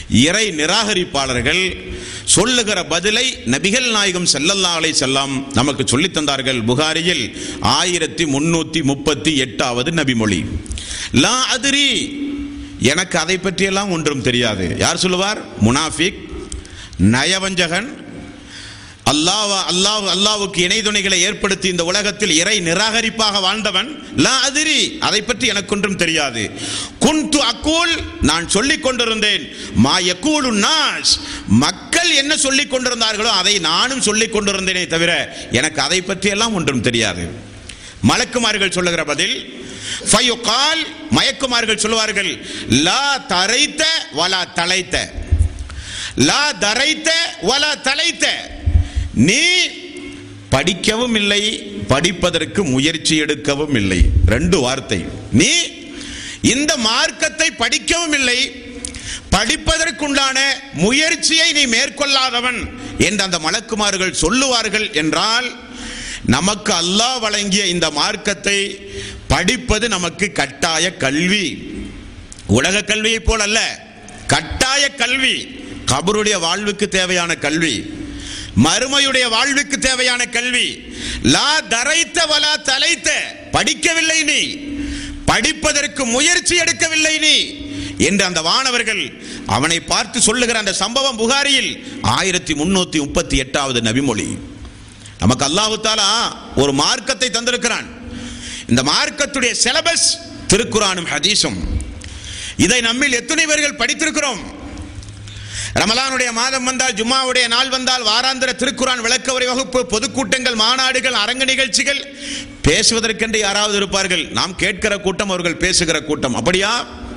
இறை நிராகரிப்பாளர்கள் சொல்லுகிற பதிலை நபிகள் நாயகம் ஸல்லல்லாஹு அலைஹி செல்லம் நமக்கு சொல்லித் தந்தார்கள் புகாரியில் ஆயிரத்தி முன்னூத்தி முப்பத்தி எட்டாவது நபிமொழி லா அதிரி எனக்கு அதை பற்றியெல்லாம் ஒன்றும் தெரியாது யார் சொல்லுவார் முனாஃபிக் நயவஞ்சகன் அல்லாஹ் அல்லாஹ் அல்லாவுக்கு இணை துணைகளை ஏற்படுத்தி இந்த உலகத்தில் இறை நிராகரிப்பாக வாழ்ந்தவன் லா அதிரி அதை பற்றி எனக்கு ஒன்றும் தெரியாது குன்து அக்கூல் நான் சொல்லிக் கொண்டிருந்தேன் மா யக்கூலு நாஸ் மக்கள் என்ன சொல்லிக் கொண்டிருந்தார்களோ அதை நானும் சொல்லிக் கொண்டிருந்தேனே தவிர எனக்கு அதை பற்றியெல்லாம் ஒன்றும் தெரியாது மலக்குமார்கள் சொல்லுகிற பதில் ஃபயுகால் மயக்குமார்கள் சொல்லுவார்கள் லா தரைத்த வலா தலைத்த லா தரைத்த வலா தலைத்த நீ படிக்கவும் இல்லை படிப்பதற்கு முயற்சி எடுக்கவும் இல்லை ரெண்டு வார்த்தை நீ இந்த மார்க்கத்தை படிக்கவும் இல்லை படிப்பதற்குண்டான முயற்சியை நீ மேற்கொள்ளாதவன் என்று அந்த மலக்குமார்கள் சொல்லுவார்கள் என்றால் நமக்கு அல்லாஹ் வழங்கிய இந்த மார்க்கத்தை படிப்பது நமக்கு கட்டாய கல்வி உலக கல்வியை போல் அல்ல கட்டாய கல்வி கபருடைய வாழ்வுக்கு தேவையான கல்வி மறுமையுடைய வாழ்வுக்கு தேவையான கல்வி லா தரைத்த வலா தலைத்த படிக்கவில்லை நீ படிப்பதற்கு முயற்சி எடுக்கவில்லை நீ என்று அந்த வானவர்கள் அவனை பார்த்து சொல்லுகிற அந்த சம்பவம் புகாரியில் ஆயிரத்தி முன்னூத்தி முப்பத்தி எட்டாவது நபிமொழி நமக்கு அல்லாஹு தாலா ஒரு மார்க்கத்தை தந்திருக்கிறான் இந்த மார்க்கத்துடைய சிலபஸ் திருக்குறானும் ஹதீஸும் இதை நம்மில் எத்தனை பேர்கள் படித்திருக்கிறோம் ரமலானுடைய மாதம் வந்தால் ஜும்மாவுடைய நாள் வந்தால் வாராந்திர திருக்குரான் விளக்க உரை வகுப்பு பொதுக்கூட்டங்கள் மாநாடுகள் அரங்க நிகழ்ச்சிகள் பேசுவதற்கென்று யாராவது இருப்பார்கள் நாம் கேட்கிற கூட்டம் அவர்கள் பேசுகிற கூட்டம் அப்படியா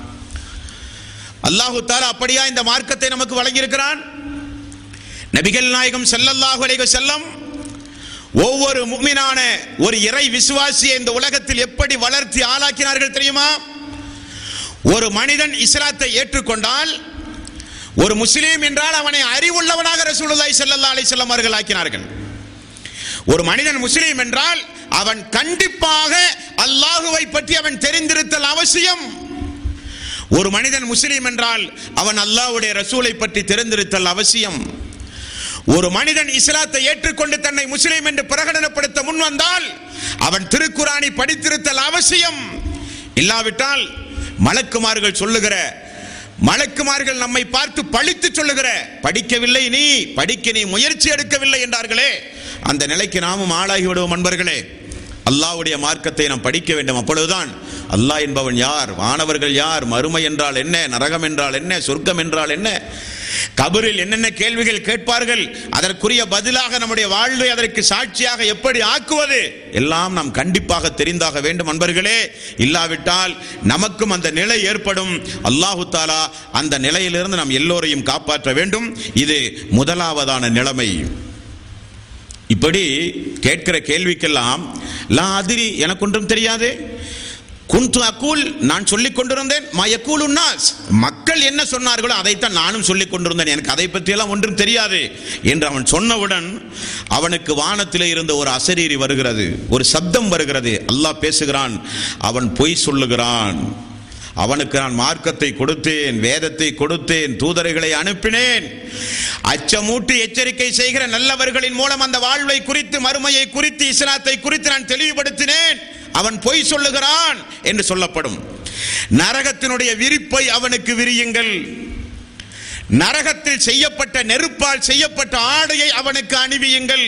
அல்லாஹு தாலா அப்படியா இந்த மார்க்கத்தை நமக்கு வழங்கியிருக்கிறான் நபிகள் நாயகம் ஸல்லல்லாஹு அலைஹி வஸல்லம் ஒவ்வொரு முக்மினான ஒரு இறை விசுவாசியை இந்த உலகத்தில் எப்படி வளர்த்தி ஆளாக்கினார்கள் தெரியுமா ஒரு மனிதன் இஸ்லாத்தை ஏற்றுக்கொண்டால் ஒரு முஸ்லீம் என்றால் அவனை அறிவுள்ளவனாக ரசூலுல்லாஹி ஸல்லல்லாஹு அலைஹி வஸல்லம் அவர்கள் ஆக்கினார்கள் ஒரு மனிதன் முஸ்லீம் என்றால் அவன் கண்டிப்பாக அல்லாஹுவை பற்றி அவன் தெரிந்திருத்தல் அவசியம் ஒரு மனிதன் முஸ்லீம் என்றால் அவன் அல்லாஹ்வுடைய ரசூலை பற்றி தெரிந்திருத்தல் அவசியம் ஒரு மனிதன் இஸ்லாத்தை ஏற்றுக்கொண்டு தன்னை முஸ்லீம் என்று பிரகடனப்படுத்த முன் வந்தால் அவன் திருக்குரானை படித்திருத்தல் அவசியம் இல்லாவிட்டால் மலக்குமார்கள் சொல்லுகிற மலக்குமார்கள் நம்மை பார்த்து பழித்து சொல்லுகிற படிக்கவில்லை நீ படிக்க நீ முயற்சி எடுக்கவில்லை என்றார்களே அந்த நிலைக்கு நாமும் ஆளாகி விடுவோம் அன்பர்களே அல்லாஹ்வுடைய மார்க்கத்தை நாம் படிக்க வேண்டும் அப்பொழுதுதான் அல்லாஹ் என்பவன் யார் வானவர்கள் யார் மறுமை என்றால் என்ன நரகம் என்றால் என்ன சொர்க்கம் என்றால் என்ன கபரில் என்னென்ன கேள்விகள் கேட்பார்கள் அதற்குரிய பதிலாக நம்முடைய வாழ்வை அதற்கு சாட்சியாக எப்படி ஆக்குவது எல்லாம் நாம் கண்டிப்பாக தெரிந்தாக வேண்டும் அன்பர்களே இல்லாவிட்டால் நமக்கும் அந்த நிலை ஏற்படும் அல்லாஹு தாலா அந்த நிலையிலிருந்து நாம் எல்லோரையும் காப்பாற்ற வேண்டும் இது முதலாவதான நிலைமை இப்படி கேட்கிற கேள்விக்கெல்லாம் லா அதிரி எனக்கு ஒன்றும் தெரியாது குந்து அக்கூல் நான் சொல்லிக் கொண்டிருந்தேன் மயக்கூல் உன்னாஸ் மக்கள் என்ன சொன்னார்களோ அதைத்தான் நானும் சொல்லிக் கொண்டிருந்தேன் எனக்கு அதை பற்றியெல்லாம் ஒன்றும் தெரியாது என்று அவன் சொன்னவுடன் அவனுக்கு வானத்திலே இருந்த ஒரு அசரீரி வருகிறது ஒரு சப்தம் வருகிறது அல்லாஹ் பேசுகிறான் அவன் பொய் சொல்லுகிறான் அவனுக்கு நான் மார்க்கத்தை கொடுத்தேன் வேதத்தை கொடுத்தேன் தூதர்களை அனுப்பினேன் அச்சமூட்டி எச்சரிக்கை செய்கிற நல்லவர்களின் மூலம் அந்த வாழ்வை குறித்து மறுமையை குறித்து இஸ்லாத்தை குறித்து நான் தெளிவுபடுத்தினேன் அவன் பொய் சொல்லுகிறான் என்று சொல்லப்படும் நரகத்தினுடைய விரிப்பை அவனுக்கு விரியுங்கள் நரகத்தில் செய்யப்பட்ட நெருப்பால் செய்யப்பட்ட ஆடையை அவனுக்கு அணிவியுங்கள்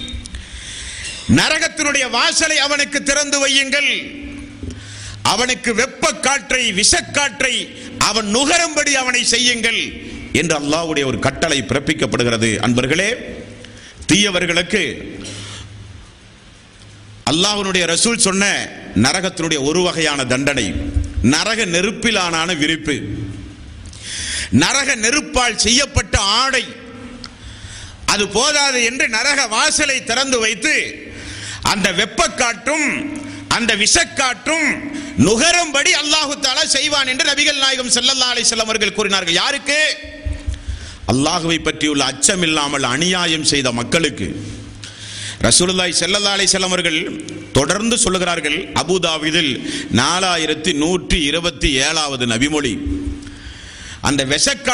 நரகத்தினுடைய வாசலை அவனுக்கு திறந்து வையுங்கள் அவனுக்கு வெப்ப காற்றை விஷக்காற்றை அவன் நுகரும்படி அவனை செய்யுங்கள் என்று அல்லாஹ்வுடைய ஒரு கட்டளை பிறப்பிக்கப்படுகிறது அன்பர்களே தீயவர்களுக்கு அல்லாஹ்வுடைய ரசூல் சொன்ன நரகத்தினுடைய ஒரு வகையான தண்டனை நரக நெருப்பிலான விரிப்பு நரக நெருப்பால் செய்யப்பட்ட ஆடை அது போதாது என்று நரக வாசலை திறந்து வைத்து அந்த வெப்பக்காற்றும் அந்த விஷக்காற்றும் நுகரும்படி அல்லாஹு தாலா செய்வான் என்று நபிகள் நாயகம் ஸல்லல்லாஹு அலைஹி வஸல்லம் அவர்கள் கூறினார்கள் யாருக்கு அல்லாஹுவை பற்றியுள்ள அச்சம் இல்லாமல் அநியாயம் செய்த மக்களுக்கு ரசூலுல்லாஹி ஸல்லல்லாஹு அலைஹி வஸல்லம் அவர்கள் தொடர்ந்து சொல்லுகிறார்கள் அபுதாபிதில் நாலாயிரத்தி நூற்றி இருபத்தி ஏழாவது நபிமொழி அந்த விஷக்கா